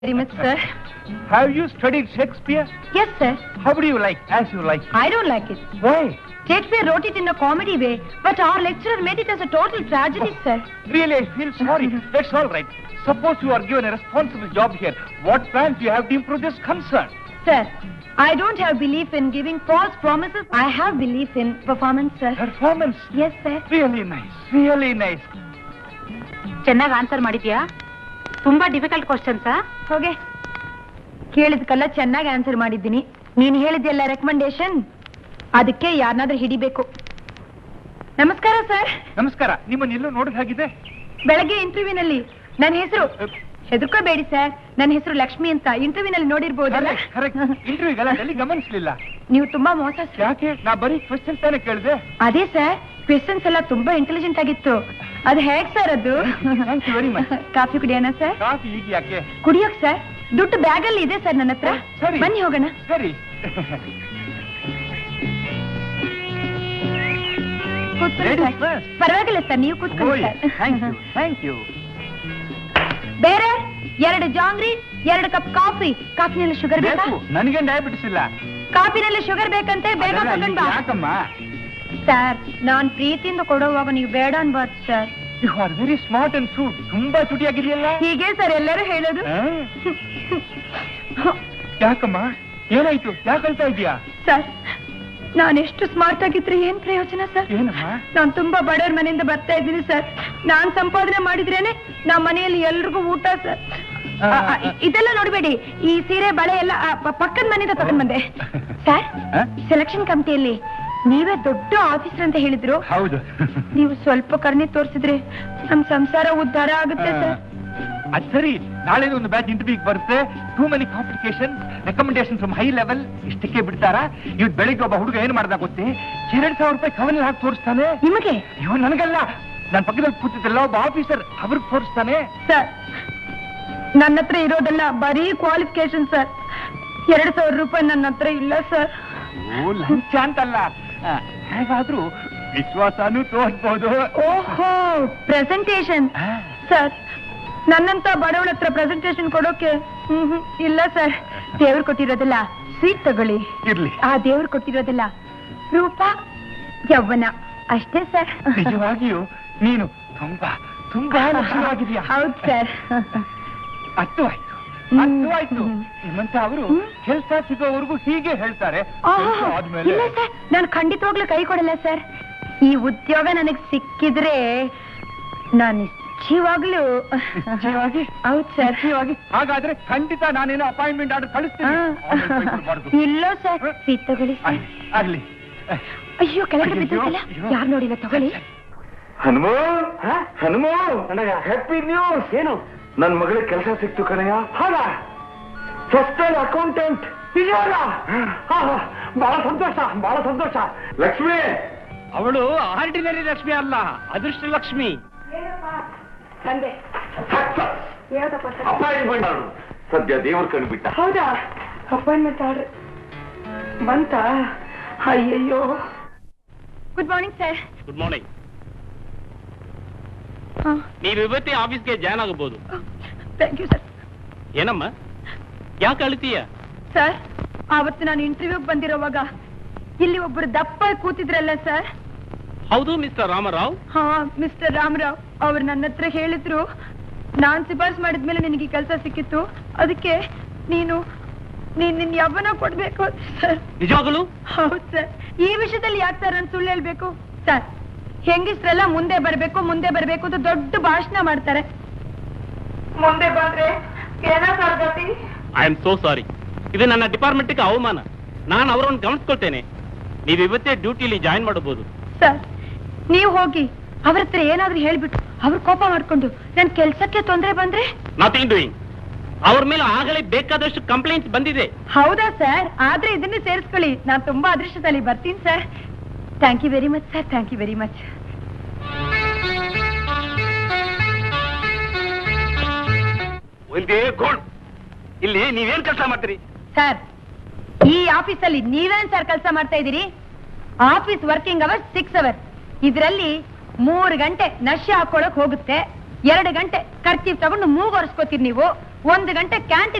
very much, sir. Have you studied Shakespeare? Yes, sir. How do you like? As you like. I don't like it. Why? Shakespeare wrote it in a comedy way, but our lecturer made it as a total tragedy, sir. Really, I feel sorry. That's all right. Suppose you are given a responsible job here. What plans do you have to improve this concern? Sir, I don't have belief in giving false promises. I have belief in performance, sir. Performance. Yes, sir. Really nice. Really nice. ಚೆನ್ನಾಗಿ answer ಮಾಡಿದ್ಯಾ ತುಂಬಾ difficult ಕ್ವಶನ್ಸಾ ಹೋಗೆ ಕೇಳಿದ್ಕಲ್ಲ ಚೆನ್ನಾಗಿ answer ಮಾಡಿದ್ದೀನಿ ನೀನ್ ಹೇಳಿದ್ಯಲ್ಲ recommendation ಅದಕ್ಕೆ ಯಾರನ್ನಾದ್ರೂ ಹಿಡಿಬೇಕು ನಮಸ್ಕಾರ ಸರ್ ನಮಸ್ಕಾರ ನಿಮ್ಮನ್ನ ಎಲ್ಲೋ ನೋಡಿದ ಹಾಗಿದೆ ಬೆಳಗ್ಗೆ ಇಂಟರ್ವ್ಯೂನಲ್ಲಿ ನನ್ನ ಹೆಸರು ಹೆದರ್ಕೋಬೇಡಿ ಸರ್ ನನ್ನ ಹೆಸರು ಲಕ್ಷ್ಮಿ ಅಂತ ಇಂಟರ್ವ್ಯೂನಲ್ಲಿ ನೋಡಿರ್ಬೋದಲ್ಲ ಇಂಟರ್ವ್ಯೂ ಗಲಾಟೆಯಲ್ಲಿ ಗಮನಿಸಲಿಲ್ಲ ನೀವು ತುಂಬಾ ಮೋಸ ಸರ್ ಯಾಕೆ ನಾ ಬರೀ ಕ್ವಶನ್ ತಾನೇ ಕೇಳಿದೆ ಅದೇ ಸರ್ ಕ್ವೆಶನ್ಸ್ ಎಲ್ಲ ತುಂಬಾ ಇಂಟೆಲಿಜೆಂಟ್ ಆಗಿತ್ತು ಅದು ಹೇಗ್ ಸರ್ ಅದು Thank you very much. Coffee ಕುಡಿಯೋಣ ಸರ್ ಕಾಫಿ ಈಗ ಯಾಕೆ ಕುಡಿಯೋಕ್ ಸರ್ ದುಡ್ಡು ಬ್ಯಾಗ್ ಅಲ್ಲಿ ಇದೆ ಸರ್ ನನ್ನ ಹತ್ರ ಸರಿ ಬನ್ನಿ ಹೋಗೋಣ ಸರಿ ಕೂತ್ಕೊಳ್ಳಿ Ladies ಸರ್. first. ಪರವಾಗಿಲ್ಲ ಸರ್ ನೀವು ಕೂತ್ಕೊಳ್ಳಿ thank you sir thank you ಬೇರೆ ಎರಡು ಜಾಂಗ್ರಿ ಎರಡು ಕಪ್ ಕಾಫಿ ಕಾಫಿನಲ್ಲಿ ಶುಗರ್ ಬೇಕಾ ಬೇಕು ನನಗೇನ್ ಡಯಾಬಿಟಿಸ್ ಇಲ್ಲ ಕಾಫಿನಲ್ಲಿ ಶುಗರ್ ಬೇಕಂತೆ ಬೇಗ ಅದೆಲ್ಲ ತಗೊಂಡ್ ಈಗ ಬಾ ಯಾಕಮ್ಮ ಸರ್ ನಾನ್ ಪ್ರೀತಿಯಿಂದ ಕೊಡುವಾಗ ನೀವು ಬೇಡ ಅನ್ಬಾರ್ದು sir you are very smart and suit ತುಂಬಾ ಚುಟಿಯಾಗಿದೆಯಲ್ಲ ಹೀಗೆ ಸರ್ ಎಲ್ಲರೂ ಹೇಳೋದು ಆ? ಯಾಕಮ್ಮ ಏನಾಯ್ತು ಯಾಕೆ ಅಳ್ತಾ ಇದೀಯಾ ಸರ್ ನಾನು ಎಷ್ಟು ಸ್ಮಾರ್ಟ್ ಆಗಿದ್ರೆ ಏನ್ ಪ್ರಯೋಜನ ಸರ್ ಏನಮ್ಮ ನಾನ್ ತುಂಬಾ ಬಡವ್ರ ಮನೆಯಿಂದ ಬರ್ತಾ ಇದ್ದೀನಿ ಸರ್ ನಾನ್ ಸಂಪಾದನೆ ಮಾಡಿದ್ರೇನೆ ನಮ್ಮ ಮನೆಯಲ್ಲಿ ಎಲ್ರಿಗೂ ಊಟ ಸರ್ ಆ, ಆ, ಆ, ಇ- ಇದೆಲ್ಲ ನೋಡ್ಬೇಡಿ ಈ ಸೀರೆ ಬಳೆ ಎಲ್ಲ ಆ, ಪ- ಪಕ್ಕದ ಮನೆಯಿಂದ ತಗೊಂಡ್ ಬಂದೆ ಸರ್ ಆ? ಸೆಲೆಕ್ಷನ್ ಕಮಿಟಿಯಲ್ಲಿ ನೀವೇ ದೊಡ್ಡ ಆಫೀಸರ್ ಅಂತ ಹೇಳಿದ್ರು ಹೌದು ನೀವು ಸ್ವಲ್ಪ ಕರುಣೆ ತೋರಿಸಿದ್ರೆ ನಮ್ ಸಂಸಾರ ಉದ್ಧಾರ ಆಗುತ್ತೆ ಸರ್ ಅದ್ ಸರಿ ನಾಳೆ ಒಂದು ಬ್ಯಾಚ್ ಇಂಟರ್ವ್ಯೂಗೆ ಬರುತ್ತೆ too many complication recommendation from high level ಇಷ್ಟಕ್ಕೆ ಬಿಡ್ತಾರಾ ಇವತ್ತು ಬೆಳಿಗ್ಗೆ ಒಬ್ಬ ಹುಡುಗ ಏನ್ ಮಾಡ್ದ ಗೊತ್ತೇ ಎರಡ್ ಸಾವಿರ ರೂಪಾಯಿ ಕವನಲ್ಲಿ ಹಾಕಿ ತೋರಿಸ್ತಾನೆ ನಿಮಗೆ ಅಯ್ಯೋ ನನಗಲ್ಲ ನನ್ನ ಪಕ್ಕದಲ್ಲಿ ಕೂತಿದ್ದಲ್ಲ ಒಬ್ಬ ಆಫೀಸರ್ ಅವ್ರಿಗೆ ತೋರಿಸ್ತಾನೆ ಸರ್ ನನ್ನ ಹತ್ರ ಇರೋದೆಲ್ಲ ಬರೀ ಕ್ವಾಲಿಫಿಕೇಶನ್ ಸರ್ ಎರಡು ಸಾವಿರ ರೂಪಾಯಿ ನನ್ನ ಹತ್ರ ಇಲ್ಲ ಸರ್ ಓ ಲಂಚ ಅಂತಲ್ಲ ಆ, ಹೇಗಾದ್ರೂ ವಿಶ್ವಾಸನೂ ತೋರಿಸ್ಬೋದು ಓಹೋ ಪ್ರೆಸೆಂಟೇಶನ್ ಆ, ಸರ್ ನನ್ನಂತ ಬಡವಳ ಹತ್ರ ಪ್ರೆಸೆಂಟೇಶನ್ ಕೊಡೋಕೆ ಹ್ಮ್ ಹ್ಮ್, ಇಲ್ಲ ಸರ್ ದೇವ್ರು ಕೊಟ್ಟಿರೋದಿಲ್ಲ ಸ್ವೀಟ್ ತಗೊಳ್ಳಿ ಇರ್ಲಿ ಆ ದೇವ್ರು ಕೊಟ್ಟಿರೋದಿಲ್ಲ ರೂಪ ಯವ್ವನ ಅಷ್ಟೇ ಸರ್ ನಿಜವಾಗಿಯೂ ನೀನು ತುಂಬಾ ತುಂಬಾ ಲಕ್ಷಣವಾಗಿದೆಯಾ ಹೌದು ಸರ್ ಅತ್ತು ಆಯ್ತು ಹ್ಮ್. ಅತ್ತು ಆಯ್ತು ಹ್ಮ್. ನಿಮ್ಮಂತ ಅವರು ಹ್ಮ್. ಕೆಲಸ ಸಿಗೋವರೆಗೂ ಹೀಗೆ ಹೇಳ್ತಾರೆ ಆಹಾ, ಕೆಲ್ಸ ಆದ್ಮೇಲೆ ಇಲ್ಲ ಸರ್ ನಾನು ಖಂಡಿತವಾಗ್ಲೂ ಕೈ ಕೊಡಲ್ಲ ಸರ್ ಈ ಉದ್ಯೋಗ ನನಗ್ ಸಿಕ್ಕಿದ್ರೆ ನಾನು ನಿಶ್ಚಯವಾಗ್ಲೂ ನಿಶ್ಚಯವಾಗಿ? ಹೌದು ಸರ್ ನಿಶ್ಚಯವಾಗಿ? ಹಾಗಾದ್ರೆ ಖಂಡಿತ ನಾನೇನೋ ಅಪಾಯಿಂಟ್ಮೆಂಟ್ ಆರ್ಡರ್ ಕಳಿಸ್ತೀನಿ ಆಮೇಲೆ ಕೈ ಕೊಡ್ಬಾರ್ದು. ಇಲ್ಲ ಸರ್ ಹ? ಸ್ವೀಟ್ ತಗೊಳ್ಳಿ ಸರ್ ಆಯ್ತು, ಆಗ್ಲಿ ಅಯ್ಯೋ ಕೆಳಗೆ ಅಯ್ಯಯ್ಯೋ, ಬಿದ್ದಿಲ್ಲ ಅಯ್ಯೋ. ಯಾರು ನೋಡಿಲ್ಲ ತಗೊಳ್ಳಿ ಹನುಮು ಹನುಮು ಹ್ಯಾಪಿ ನ್ಯೂಸ್ ಏನು ನನ್ ಮಗಳಿಗೆ ಕೆಲಸ ಸಿಕ್ತು ಕಣಯ್ಯ ಹಾಗ ಫಸ್ಟ್ ಅಕೌಂಟೆಂಟ್ ನಿಜವಾಗ ಬಹಳ ಸಂತೋಷ ಬಹಳ ಸಂತೋಷ ಲಕ್ಷ್ಮಿ ಅವಳು ಆರ್ಡಿನರಿ ಲಕ್ಷ್ಮಿ ಅಲ್ಲ ಅದೃಷ್ಟ ಲಕ್ಷ್ಮಿ ಬಂದೆ ಅಪಾಯಿಂಟ್ಮೆಂಟ್ ಆರ್ಡರ್ ಸದ್ಯ ದೇವ್ರ ಕಣ್ಬಿಟ್ಟ ಹೌದಾ ಅಪಾಯಿಂಟ್ಮೆಂಟ್ ಆರ್ಡರ್ ಬಂತ ಅಯ್ಯಯ್ಯೋ good morning sir good morning ನೀವು ಇವತ್ತೇ ಆಫೀಸ್ಗೆ ಜಾಯ್ನ್ ಆಗಬಹುದು ಥ್ಯಾಂಕ್ ಯು ಸರ್ ಏನಮ್ಮ ಯಾಕೆ ಅಳ್ತೀಯ ಸರ್ ಆವತ್ತು ನಾನು ಇಂಟರ್ವ್ಯೂಗೆ ಬಂದಿರೋವಾಗ ಇಲ್ಲಿ ಒಬ್ಬರು ದಪ್ಪ ಕೂತಿದ್ರಲ್ಲ ಸರ್ ಹೌದು ಮಿಸ್ಟರ್ ರಾಮರಾವ್ ಹಾ ಮಿಸ್ಟರ್ ರಾಮರಾವ್ ಅವ್ರು ನನ್ನ ಹತ್ರ ಹೇಳಿದ್ರು ನಾನ್ ಶಿಫಾರಸ್ ಮಾಡಿದ್ಮೇಲೆ ನಿನಗೆ ಕೆಲಸ ಸಿಕ್ಕಿತ್ತು ಅದಕ್ಕೆ ನೀನು ನೀನ್ ನಿನ್ ಯಾವನ ಕೊಡ್ಬೇಕು ಸರ್ ನಿಜವಾಗಲು ಹೌದು ಸರ್ ಈ ವಿಷಯದಲ್ಲಿ ಯಾಕೆ ಸರ್ ನಾನು ಸುಳ್ಳು ಹೇಳ್ಬೇಕು ಸರ್ ಹೆಂಗಿಸ್ರೆಲ್ಲ ಮುಂದೆ ಬರ್ಬೇಕು ಮುಂದೆ ಬರ್ಬೇಕು ಅಂತ ದೊಡ್ಡ ಭಾಷಣ ಮಾಡ್ತಾರೆ ಮುಂದೆ ಬಂದ್ರೆ ಏನಾದ್ರು ಗತಿ ಐ ಆಮ್ ಸೋ ಸಾರಿ ಇದು ನನ್ನ ಡಿಪಾರ್ಟ್ಮೆಂಟ್ಗೆ ಅವಮಾನ ನಾನು ಅವರನ್ನು ಗಮನಿಸ್ಕೊಳ್ತೇನೆ ನೀವು ಇವತ್ತೇ ಡ್ಯೂಟಿಲಿ ಜಾಯಿನ್ ಮಾಡಬಹುದು ಸರ್ ನೀವು ಹೋಗಿ ಅವ್ರ ಹತ್ರ ಏನಾದ್ರೂ ಹೇಳ್ಬಿಟ್ಟು ಅವ್ರ ಕೋಪ ಮಾಡ್ಕೊಂಡು ನನ್ ಕೆಲ್ಸಕ್ಕೆ ತೊಂದ್ರೆ ಬಂದ್ರೆ ನಥಿಂಗ್ ಡೂಯಿಂಗ್ ಅವ್ರ ಮೇಲೆ ಆಗಲೇ ಬೇಕಾದಷ್ಟು ಕಂಪ್ಲೇಂಟ್ಸ್ ಬಂದಿದೆ ಹೌದಾ ಸರ್ ಆದ್ರೆ ಇದನ್ನೇ ಸೇರಿಸ್ಕೊಳ್ಳಿ ನಾನ್ ತುಂಬಾ ಅದೃಷ್ಟದಲ್ಲಿ ಬರ್ತೀನಿ sir thank you very much sir thank you very much ಒಂದೇ ಗೋಡ್ ಇಲ್ಲಿ ನೀವೇನ್ ಕೆಲಸ ಮಾಡ್ತೀರಿ ಸರ್ ಈ ಆಫೀಸಲ್ಲಿ ನೀವೇನ್ ಸರ್ ಕೆಲಸ ಮಾಡ್ತಾ ಇದ್ದೀರಿ office working hours six hours ಇದರಲ್ಲಿ ಮೂರು ಗಂಟೆ ನಶೆ ಹಾಕೊಳಕ್ ಹೋಗುತ್ತೆ ಎರಡು ಗಂಟೆ ಖರ್ಚಿ ತಗೊಂಡು ಮೂಗು ಒರೆಸ್ಕೋತೀರಿ ನೀವು ಒಂದು ಗಂಟೆ ಕ್ಯಾಂಟೀನ್